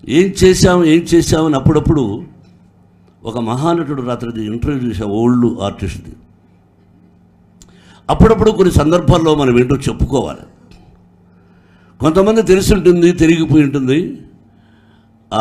ఏం చేశాం ఏం చేశామని అప్పుడప్పుడు ఒక మహానటుడు రాత్రి ఇంటర్వ్యూ చేసే ఓల్డ్ ఆర్టిస్ట్ది అప్పుడప్పుడు కొన్ని సందర్భాల్లో మనం ఏంటో చెప్పుకోవాలి కొంతమంది తెలిసి ఉంటుంది తిరిగిపోయి ఉంటుంది ఆ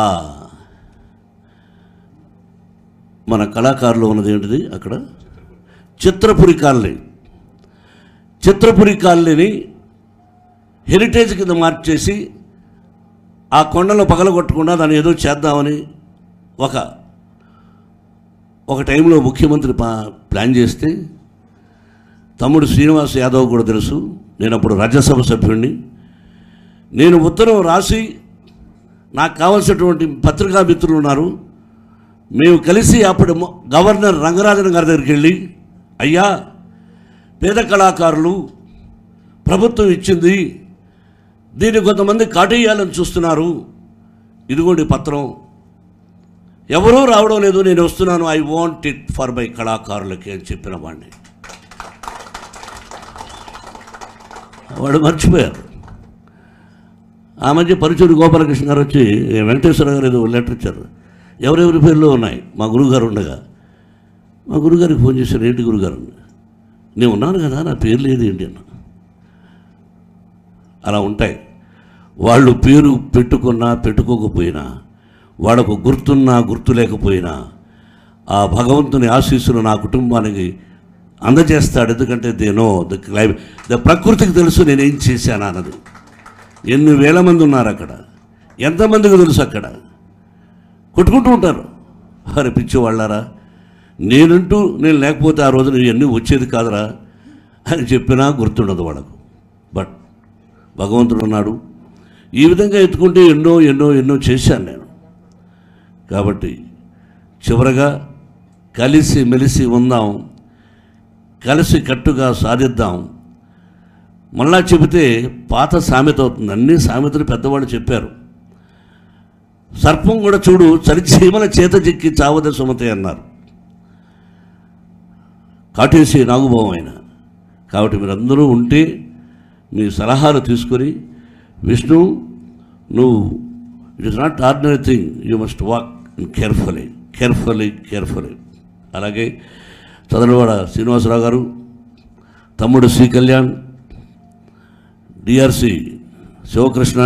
మన కళాకారులు ఉన్నది ఏంటిది అక్కడ చిత్రపురి కాలనీ చిత్రపురి కాలనీని హెరిటేజ్ కింద మార్చేసి ఆ కొండలో పగలగొట్టకుండా దాన్ని ఏదో చేద్దామని ఒక ఒక టైంలో ముఖ్యమంత్రి పా- ప్లాన్ చేస్తే తమ్ముడు శ్రీనివాస్ యాదవ్ కూడా తెలుసు నేను అప్పుడు రాజ్యసభ సభ్యుడిని నేను ఉత్తరం రాసి నాకు కావలసినటువంటి పత్రికా మిత్రులు ఉన్నారు మేము కలిసి అప్పుడు మొ- గవర్నర్ రంగరాజన్ గారి దగ్గరికి వెళ్ళి అయ్యా పేద కళాకారులు ప్రభుత్వం ఇచ్చింది దీన్ని కొంతమంది కాటేయాలని చూస్తున్నారు ఇదిగోండి పత్రం ఎవరూ రావడం లేదు నేను వస్తున్నాను I want it for my కళాకారులకి అని చెప్పిన వాడిని వాడు మర్చిపోయారు ఆ మధ్య పరుచూరి గోపాలకృష్ణ గారు వచ్చి వెంకటేశ్వర గారు ఏదో లెటర్ ఇచ్చారు ఎవరెవరి పేర్లు ఉన్నాయి మా గురువుగారు ఉండగా మా గురుగారికి ఫోన్ చేశారు ఏంటి గురుగారు నేను ఉన్నాను కదా నా పేరు లేదు ఏంటి అన్న అలా ఉంటాయి వాళ్ళు పేరు పెట్టుకున్నా పెట్టుకోకపోయినా వాళ్ళకు గుర్తున్నా గుర్తు లేకపోయినా ఆ భగవంతుని ఆశీస్సులు నా కుటుంబానికి అందజేస్తాడు ఎందుకంటే దేనో ద క్లైమ్ ద ప్రకృతికి తెలుసు నేనేం చేశాను అన్నది ఎన్ని వేల మంది ఉన్నారు అక్కడ ఎంతమందికి తెలుసు అక్కడ కొట్టుకుంటూ ఉంటారు అరే పిచ్చి వాళ్ళారా నేనంటూ నేను లేకపోతే ఆ రోజున ఇవన్నీ వచ్చేది కాదురా అని చెప్పినా గుర్తుండదు వాళ్ళకు బట్ భగవంతుడు ఉన్నాడు ఈ విధంగా ఎత్తుకుంటే ఎన్నో ఎన్నో ఎన్నో చేశాను నేను కాబట్టి చివరగా కలిసి మెలిసి ఉందాం కలిసి కట్టుగా సాధిద్దాం మళ్ళా చెబితే పాత సామెత అవుతుంది అన్ని సామెతలు పెద్దవాళ్ళు చెప్పారు సర్పం కూడా చూడు చలి చీమల చేత చిక్కి చావద సుమతి అన్నారు కాటేసి నాగుభావం ఆయన కాబట్టి మీరందరూ ఉంటే మీ సలహాలు తీసుకొని విష్ణు నువ్వు it is not ordinary thing you must walk carefully carefully carefully అలాగే చదలవాడ శ్రీనివాసరావు గారు తమ్ముడు శ్రీ కళ్యాణ్ డిఆర్సి శివకృష్ణ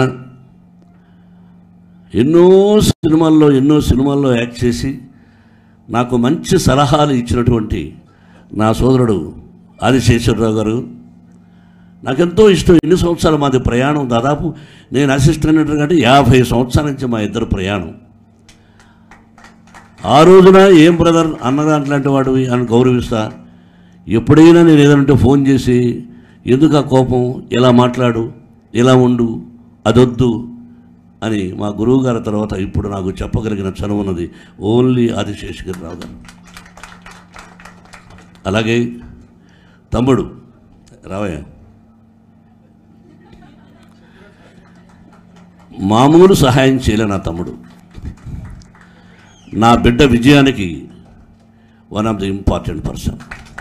ఎన్నో సినిమాల్లో ఎన్నో సినిమాల్లో యాక్ట్ చేసి నాకు మంచి సలహాలు ఇచ్చినటువంటి నా సోదరుడు ఆదిశేశ్వరరావు గారు నాకెంతో ఇష్టం ఎన్ని సంవత్సరాలు మాది ప్రయాణం దాదాపు నేను అసిస్టెంట్ కంటే యాభై సంవత్సరాల నుంచి మా ఇద్దరు ప్రయాణం ఆ రోజున ఏం బ్రదర్ అన్నదాంట్లాంటి వాడివి అని గౌరవిస్తా ఎప్పుడైనా నేను ఏదంటే ఫోన్ చేసి ఎందుకు ఆ కోపం ఎలా మాట్లాడు ఎలా ఉండు అదొద్దు అని మా గురువు గారి తర్వాత ఇప్పుడు నాకు చెప్పగలిగిన చనువున్నది ఓన్లీ ఆదిశేషగిరిరావు గారు అలాగే తమ్ముడు రావయ్య మామూలు సహాయం చేయలే నా తమ్ముడు నా బిడ్డ విజయానికి one of the important person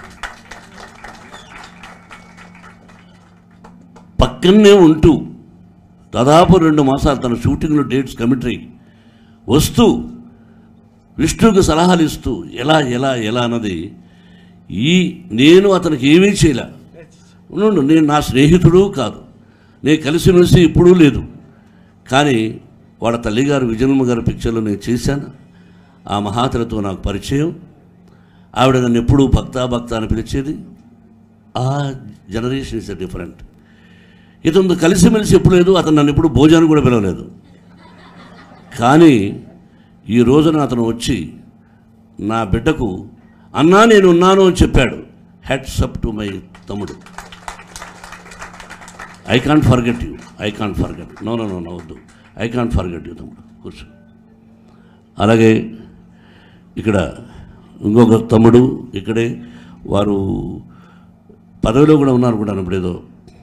పక్కనే ఉంటూ దాదాపు రెండు మాసాలు తన షూటింగ్లో డేట్స్ కమిటరీ వస్తూ విష్ణువుకి సలహాలు ఇస్తూ ఎలా ఎలా ఎలా అన్నది ఈ నేను అతనికి ఏమీ చేయలే ఉండు నేను నా స్నేహితుడు కాదు నేను కలిసిమెలిసి ఇప్పుడూ లేదు కానీ వాళ్ళ తల్లిగారు విజయనమ్మ గారి పిక్చర్లో నేను చేశాను ఆ మహాతలతో నాకు పరిచయం ఆవిడ నన్ను ఎప్పుడూ భక్త భక్త అని పిలిచేది ఆ జనరేషన్ ఇస్ డిఫరెంట్ ఇతను కలిసిమెలిసి ఎప్పుడు లేదు అతను నన్ను ఎప్పుడు భోజనం కూడా పిలవలేదు కానీ ఈ రోజున అతను వచ్చి నా బిడ్డకు అన్నా నేను ఉన్నాను అని చెప్పాడు హెడ్స్ అప్ టు మై తమ్ముడు I can't forget you I can't forget no no no no వద్దు ఐ కాంట్ ఫర్గెట్ యూ తమ్ముడు కూర్చో అలాగే ఇక్కడ ఇంకొక తమ్ముడు ఇక్కడే వారు పదవిలో కూడా ఉన్నారు కూడా ఇప్పుడు ఏదో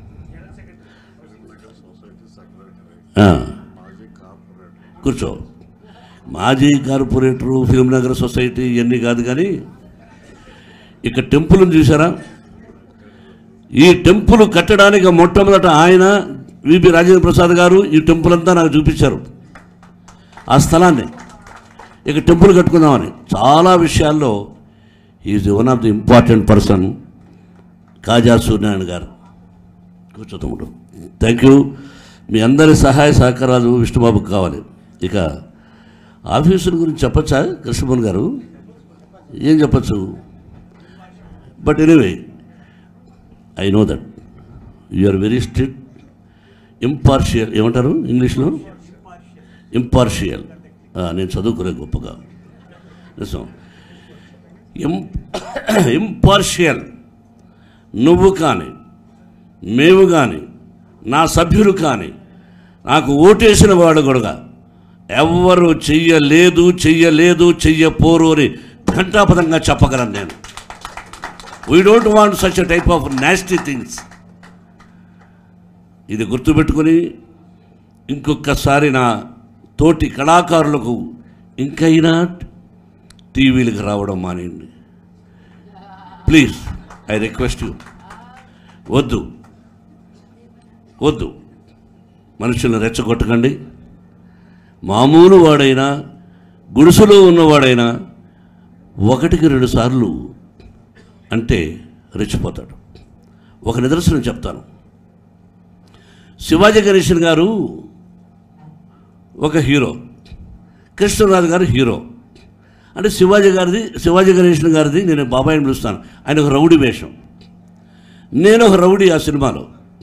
ఆ. కూర్చో మాజీ కార్పొరేటరు ఫిల్మ్ నగర్ సొసైటీ ఇవన్నీ కాదు కానీ ఇక్కడ టెంపుల్ని చూసారా ఈ టెంపుల్ కట్టడానికి మొట్టమొదట ఆయన విపి రాజేంద్ర ప్రసాద్ గారు ఈ టెంపుల్ అంతా నాకు చూపించారు ఆ స్థలాన్ని ఇక టెంపుల్ కట్టుకుందామని చాలా విషయాల్లో is one of the important person Kaja Suryanarayana garu కూర్చో తమ్ముడు థ్యాంక్ యూ మీ అందరి సహాయ సహకారాలు విష్ణుబాబుకి కావాలి ఇక ఆఫీసుల గురించి చెప్పచ్చా కృష్ణమోహన్ గారు ఏం చెప్పచ్చు but anyway I know that you are very strict impartial ఏమంటారు ఇంగ్లీష్లో ఇంపార్షియల్ నేను చదువుకునే గొప్పగా నిజం ఇం ఇంపార్షియల్ నువ్వు కానీ మేము కానీ నా సభ్యులు కానీ నాకు ఓటేసిన వాడు కూడా ఎవ్వరు చెయ్యలేదు చెయ్యలేదు చెయ్యపోరు అని ఘంటాపదంగా చెప్పగలను నేను we don't want such type of nasty things ఇది గుర్తుపెట్టుకొని ఇంకొకసారి నా తోటి కళాకారులకు ఇంకైనా టీవీలకు రావడం మానేయండి ప్లీజ్ ఐ రిక్వెస్ట్ యూ వద్దు వద్దు మనుషులను రెచ్చగొట్టకండి మామూలు వాడైనా గుడిసెలో ఉన్నవాడైనా ఒకటికి రెండు సార్లు అంటే రెచ్చిపోతాడు ఒక నిదర్శనం చెప్తాను శివాజీ గణేశన్ గారు ఒక హీరో కృష్ణరాజు గారు హీరో అంటే శివాజీ గారిది శివాజీ గణేశన్ గారిది నేను బాబాయిని పిలుస్తాను ఆయన ఒక రౌడీ వేషం నేను ఒక రౌడీ ఆ సినిమాలో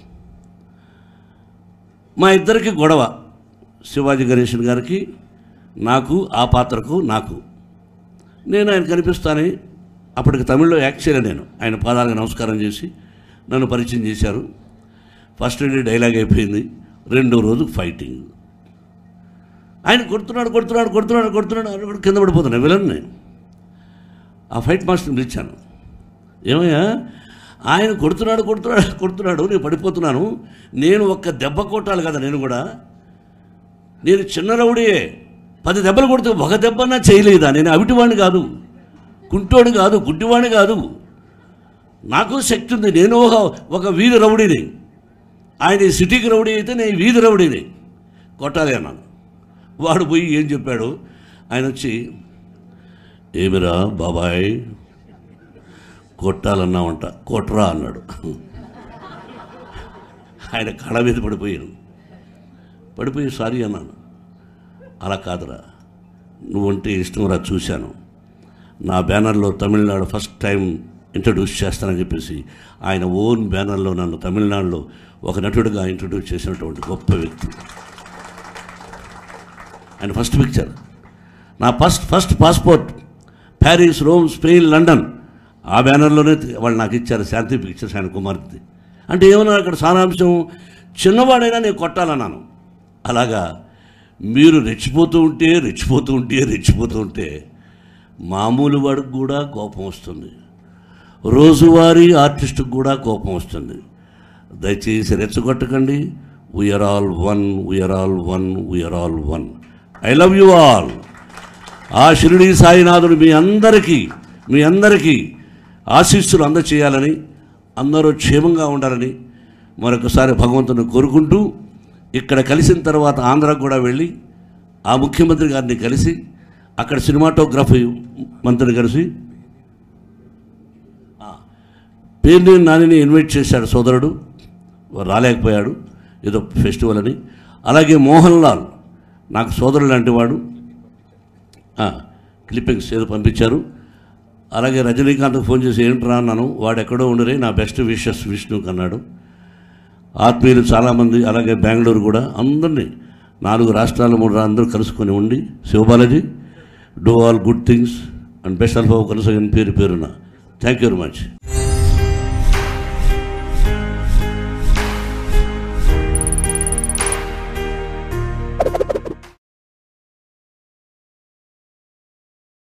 మా ఇద్దరికి గొడవ శివాజీ గణేశన్ గారికి నాకు ఆ పాత్రకు నాకు నేను ఆయన కనిపిస్తానే అప్పటికి తమిళ్లో యాక్ట్ చేయలే నేను ఆయన పాదాలకు నమస్కారం చేసి నన్ను పరిచయం చేశారు ఫస్ట్ డే డైలాగ్ అయిపోయింది రెండో రోజు ఫైటింగ్ ఆయన కొడుతున్నాడు కొడుతున్నాడు కొడుతున్నాడు కొడుతున్నాడు అని కూడా కింద పడిపోతున్నాయి విలన్ నేను ఆ ఫైట్ మాస్టర్ని పిలిచాను ఏమయ్యా ఆయన కొడుతున్నాడు కొడుతున్నాడు కొడుతున్నాడు నేను పడిపోతున్నాను నేను ఒక్క దెబ్బ కొట్టాలి కదా నేను కూడా నేను చిన్న రౌడీయే పది దెబ్బలు కొడితే ఒక దెబ్బన్నా చేయలేదా నేను అవిటివాణ్ణి కాదు కుంటోడు కాదు గుడ్డివాణ్ణి కాదు నాకు శక్తి ఉంది నేను ఒక ఒక వీధి రౌడీని ఆయన ఈ సిటీకి రౌడీ అయితే నేను వీధి రౌడీని కొట్టాలి అన్నాను వాడు పోయి ఏం చెప్పాడు ఆయన వచ్చి ఏమిరా బాబాయ్ కొట్టాలన్నావంట కొట్రా అన్నాడు ఆయన కళ మీద పడిపోయాను పడిపోయి సారీ అన్నాను అలా కాదురా నువ్వంటే ఇష్టంరా చూశాను నా బ్యానర్లో తమిళనాడు ఫస్ట్ టైం ఇంట్రడ్యూస్ చేస్తానని చెప్పేసి ఆయన ఓన్ బ్యానర్లో నన్ను తమిళనాడులో ఒక నటుడిగా ఇంట్రడ్యూస్ చేసినటువంటి గొప్ప వ్యక్తి ఆయన ఫస్ట్ పిక్చర్ నా first first passport Paris Rome Spain London ఆ బ్యానర్లోనే వాళ్ళు నాకు ఇచ్చారు శాంతి పిక్చర్స్ ఆయన కుమార్తె అంటే ఏమన్నా అక్కడ సారాంశం చిన్నవాడైనా నేను కొట్టాలన్నాను అలాగా మీరు రెచ్చిపోతూ ఉంటే రెచ్చిపోతూ ఉంటే రెచ్చిపోతూ ఉంటే మామూలు వాడికి కూడా కోపం వస్తుంది రోజువారీ ఆర్టిస్ట్కి కూడా కోపం వస్తుంది దయచేసి రెచ్చగొట్టకండి we are all one we are all one we are all one I love you all ఆ షిరిడి సాయినాథుడు మీ అందరికీ మీ అందరికీ ఆశీస్సులు అందచేయాలని అందరూ క్షేమంగా ఉండాలని మరొకసారి భగవంతుని కోరుకుంటూ ఇక్కడ కలిసిన తర్వాత ఆంధ్రాకు కూడా వెళ్ళి ఆ ముఖ్యమంత్రి గారిని కలిసి అక్కడ సినిమాటోగ్రఫీ మంత్రిని కలిసి పేర్ని నానిని ఇన్వైట్ చేశాడు సోదరుడు వారు రాలేకపోయాడు ఏదో ఫెస్టివల్ అని అలాగే మోహన్ లాల్ నాకు సోదరుడు లాంటి వాడు ఆ, క్లిప్పింగ్స్ ఏదో పంపించారు అలాగే రజనీకాంత్ ఫోన్ చేసి ఏంట్రా అన్నాను వాడు ఎక్కడో ఉండరే నా బెస్ట్ విషెస్ విష్ణుకి అన్నాడు ఆత్మీయులు చాలామంది అలాగే బెంగళూరు కూడా అందరినీ నాలుగు రాష్ట్రాలు మూడు రా- అందరూ కలుసుకొని ఉండి Sivabalaji do all good things and best ఆల్ఫ్ కొనసాగిన పేరు పేరున థ్యాంక్ యూ వెరీ మచ్